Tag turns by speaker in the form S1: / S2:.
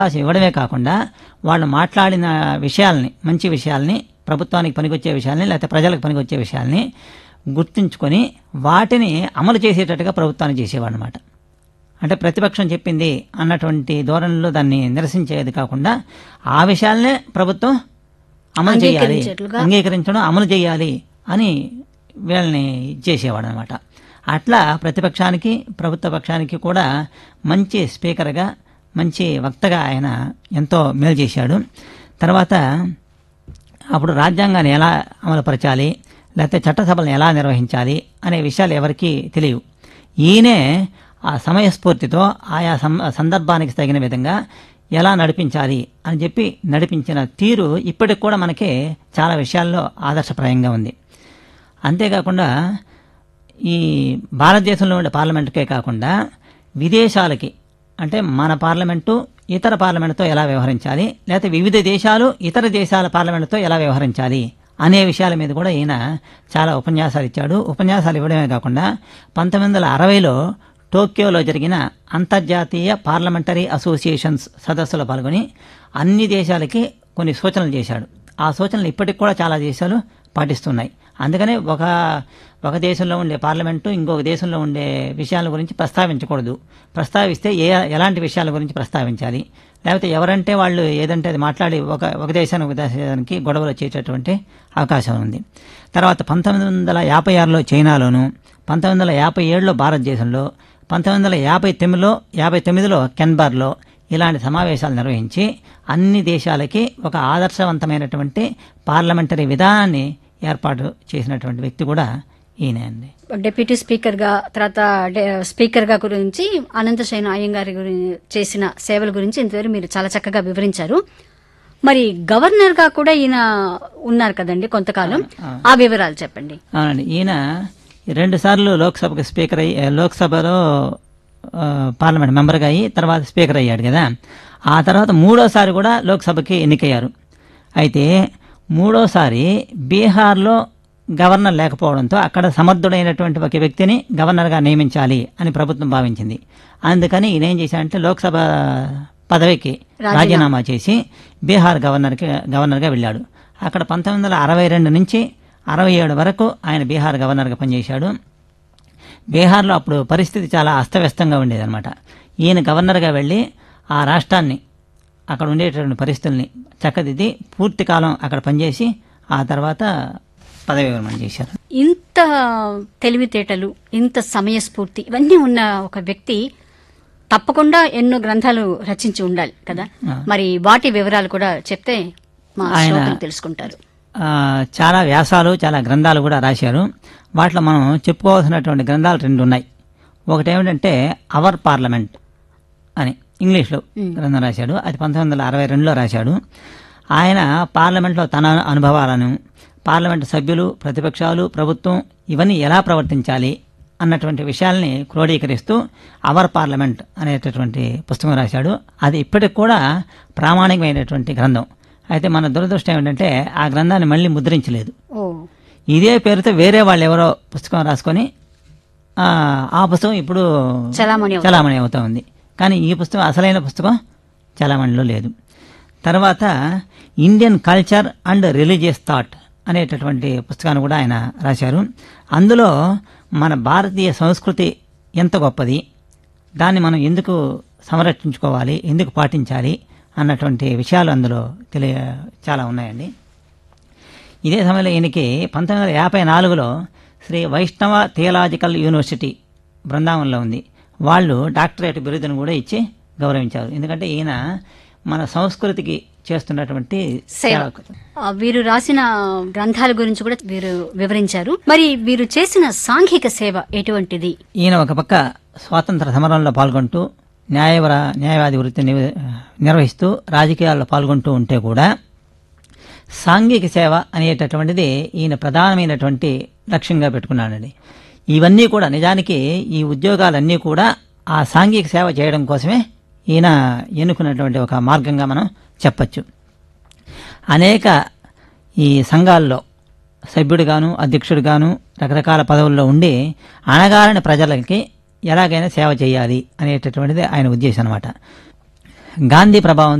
S1: అవకాశం ఇవ్వడమే కాకుండా వాళ్ళు మాట్లాడిన విషయాల్ని మంచి విషయాల్ని ప్రభుత్వానికి పనికొచ్చే విషయాల్ని లేకపోతే ప్రజలకు పనికొచ్చే విషయాల్ని గుర్తుంచుకొని వాటిని అమలు చేసేటట్టుగా ప్రభుత్వాన్ని చేసేవాడు అనమాట అంటే ప్రతిపక్షం చెప్పింది అన్నటువంటి ధోరణిలో దాన్ని నిరసించేది కాకుండా ఆ విషయాలనే ప్రభుత్వం అమలు చేయాలి
S2: అంగీకరించేట్లుగా.
S1: అంగీకరించడం అమలు చేయాలి అని వీళ్ళని చేసేవాడు అనమాట అట్లా ప్రతిపక్షానికి ప్రభుత్వ పక్షానికి కూడా మంచి స్పీకర్గా మంచి వక్తగా ఆయన ఎంతో మేలు చేశాడు తర్వాత అప్పుడు రాజ్యాంగాన్ని ఎలా అమలుపరచాలి లేకపోతే చట్టసభలను ఎలా నిర్వహించాలి అనే విషయాలు ఎవరికీ తెలియవు ఈయనే ఆ సమయస్ఫూర్తితో ఆయా సం- సందర్భానికి తగిన విధంగా ఎలా నడిపించాలి అని చెప్పి నడిపించిన తీరు ఇప్పటికి కూడా మనకి చాలా విషయాల్లో ఆదర్శప్రాయంగా ఉంది అంతేకాకుండా ఈ భారతదేశంలో ఉండే పార్లమెంటుకే కాకుండా విదేశాలకి అంటే మన పార్లమెంటు ఇతర పార్లమెంటుతో ఎలా వ్యవహరించాలి లేకపోతే వివిధ దేశాలు ఇతర దేశాల పార్లమెంటుతో ఎలా వ్యవహరించాలి అనే విషయాల మీద కూడా ఈయన చాలా ఉపన్యాసాలు ఇచ్చాడు ఉపన్యాసాలు ఇవ్వడమే కాకుండా పంతొమ్మిది వందల అరవైలో టోక్యోలో జరిగిన అంతర్జాతీయ పార్లమెంటరీ అసోసియేషన్స్ సదస్సులో పాల్గొని అన్ని దేశాలకి కొన్ని సూచనలు చేశాడు ఆ సూచనలు ఇప్పటికి కూడా చాలా దేశాలు పాటిస్తున్నాయి అందుకనే ఒక ఒక దేశంలో ఉండే పార్లమెంటు ఇంకొక దేశంలో ఉండే విషయాల గురించి ప్రస్తావించకూడదు ప్రస్తావిస్తే ఏ ఎలాంటి విషయాల గురించి ప్రస్తావించాలి లేకపోతే ఎవరంటే వాళ్ళు ఏదంటే అది మాట్లాడి ఒక ఒక దేశానికి ఒక దేశానికి గొడవలు వచ్చేటటువంటి అవకాశం ఉంది తర్వాత పంతొమ్మిది వందల యాభై ఆరులో చైనాలోను పంతొమ్మిది వందల యాభై ఏడులో భారతదేశంలో పంతొమ్మిది వందల యాభై తొమ్మిదిలో యాభై తొమ్మిదిలో కెన్బర్లో ఇలాంటి సమావేశాలు నిర్వహించి అన్ని దేశాలకి ఒక ఆదర్శవంతమైనటువంటి పార్లమెంటరీ విధానాన్ని ఏర్పాటు చేసినటువంటి వ్యక్తి కూడా ఈయనే అండి
S2: డిప్యూటీ స్పీకర్ గా తర్వాత డే- స్పీకర్ గా గురించి అనంతశయన అయ్యంగారి గురించి చేసిన సేవల గురించి ఇంతవరకు మీరు చాలా చక్కగా వివరించారు మరి గవర్నర్ గా కూడా ఈయన ఉన్నారు కదండి కొంతకాలం ఆ వివరాలు చెప్పండి
S1: అవునండి ఈయన రెండు సార్లు లోక్సభకు స్పీకర్ అయ్యి లోక్సభలో ఆ, పార్లమెంట్ మెంబర్గా అయ్యి తర్వాత స్పీకర్ అయ్యాడు కదా ఆ తర్వాత మూడోసారి కూడా లోక్సభకి ఎన్నికయ్యారు అయితే మూడోసారి బీహార్లో గవర్నర్ లేకపోవడంతో అక్కడ సమర్థుడైనటువంటి ఒక వ్యక్తిని గవర్నర్గా నియమించాలి అని ప్రభుత్వం భావించింది అందుకని ఈయన ఏం చేశాడంటే లోక్సభ పదవికి రాజీనామా చేసి బీహార్ గవర్నర్కి గవర్నర్గా వెళ్ళాడు అక్కడ పంతొమ్మిది వందల అరవై రెండు నుంచి అరవై ఏడు వరకు ఆయన బీహార్ గవర్నర్గా పనిచేశాడు బీహార్లో అప్పుడు పరిస్థితి చాలా అస్తవ్యస్తంగా ఉండేదన్నమాట ఈయన గవర్నర్గా వెళ్ళి ఆ రాష్ట్రాన్ని అక్కడ ఉండేటటువంటి పరిస్థితుల్ని చక్కదిద్ది పూర్తి కాలం అక్కడ పనిచేసి ఆ తర్వాత పదవి విరమణ చేశారు
S2: ఇంత తెలివితేటలు ఇంత సమయస్ఫూర్తి ఇవన్నీ ఉన్న ఒక వ్యక్తి తప్పకుండా ఎన్నో గ్రంథాలు రచించి ఉండాలి కదా మరి వాటి వివరాలు కూడా చెప్తే మా
S1: ఆయన-
S2: శ్రోతలు తెలుసుకుంటారు
S1: ఆ, చాలా వ్యాసాలు చాలా గ్రంథాలు కూడా రాశారు వాటిలో మనం చెప్పుకోవాల్సినటువంటి గ్రంథాలు రెండు ఉన్నాయి ఒకటి ఏమిటంటే అవర్ పార్లమెంట్ అని ఇంగ్లీష్లో గ్రంథం రాశాడు అది పంతొమ్మిది వందల అరవై రెండులో రాశాడు ఆయన పార్లమెంట్లో తన అనుభవాలను పార్లమెంట్ సభ్యులు ప్రతిపక్షాలు ప్రభుత్వం ఇవన్నీ ఎలా ప్రవర్తించాలి అన్నటువంటి విషయాల్ని క్రోడీకరిస్తూ అవర్ పార్లమెంట్ అనేటటువంటి పుస్తకం రాశాడు అది ఇప్పటికి కూడా ప్రామాణికమైనటువంటి గ్రంథం అయితే మన దురదృష్టం ఏంటంటే ఆ గ్రంథాన్ని మళ్ళీ ముద్రించలేదు
S2: ఓ
S1: ఇదే పేరుతో వేరే వాళ్ళు ఎవరో పుస్తకం రాసుకొని ఆ, ఆ పుస్తకం ఇప్పుడు
S2: చలామణి అవుతుంది.
S1: చలామణి అవుతా ఉంది కానీ ఈ పుస్తకం అసలైన పుస్తకం చలామణిలో లేదు తర్వాత Indian culture and religious thought అనేటటువంటి పుస్తకాన్ని కూడా ఆయన రాశారు అందులో మన భారతీయ సంస్కృతి ఎంత గొప్పది దాన్ని మనం ఎందుకు సంరక్షించుకోవాలి ఎందుకు పాటించాలి అన్నటువంటి విషయాలు అందులో తెలియ చాలా ఉన్నాయండి ఇదే సమయంలో ఈయనకి పంతొమ్మిది వందల యాభై నాలుగులో శ్రీ వైష్ణవ థియలాజికల్ యూనివర్సిటీ బృందావనంలో ఉంది వాళ్ళు డాక్టరేట్ బిరుదును కూడా ఇచ్చి గౌరవించారు ఎందుకంటే ఈయన మన సంస్కృతికి చేస్తున్నటువంటి
S2: సేవ
S1: సేవకు
S2: ఆ, వీరు రాసిన గ్రంథాల గురించి కూడా వీరు వివరించారు మరి వీరు చేసిన సాంఘిక సేవ ఎటువంటిది
S1: ఈయన ఒక పక్క స్వాతంత్ర సమరంలో పాల్గొంటూ న్యాయవర న్యాయవాది వృత్తి నివ- నిర్వహిస్తూ రాజకీయాల్లో పాల్గొంటూ ఉంటే కూడా సాంఘిక సేవ అనేటటువంటిది ఈయన ప్రధానమైనటువంటి లక్ష్యంగా పెట్టుకున్నాడండి ఇవన్నీ కూడా నిజానికి ఈ ఉద్యోగాలన్నీ కూడా ఆ సాంఘిక సేవ చేయడం కోసమే ఈయన ఎన్నుకున్నటువంటి ఒక మార్గంగా మనం చెప్పచ్చు అనేక ఈ సంఘాల్లో సభ్యుడిగాను అధ్యక్షుడిగాను రకరకాల పదవుల్లో ఉండి అణగారిన ప్రజలకి ఎలాగైనా సేవ చేయాలి అనేటటువంటిది ఆయన ఉద్దేశం అనమాట గాంధీ ప్రభావం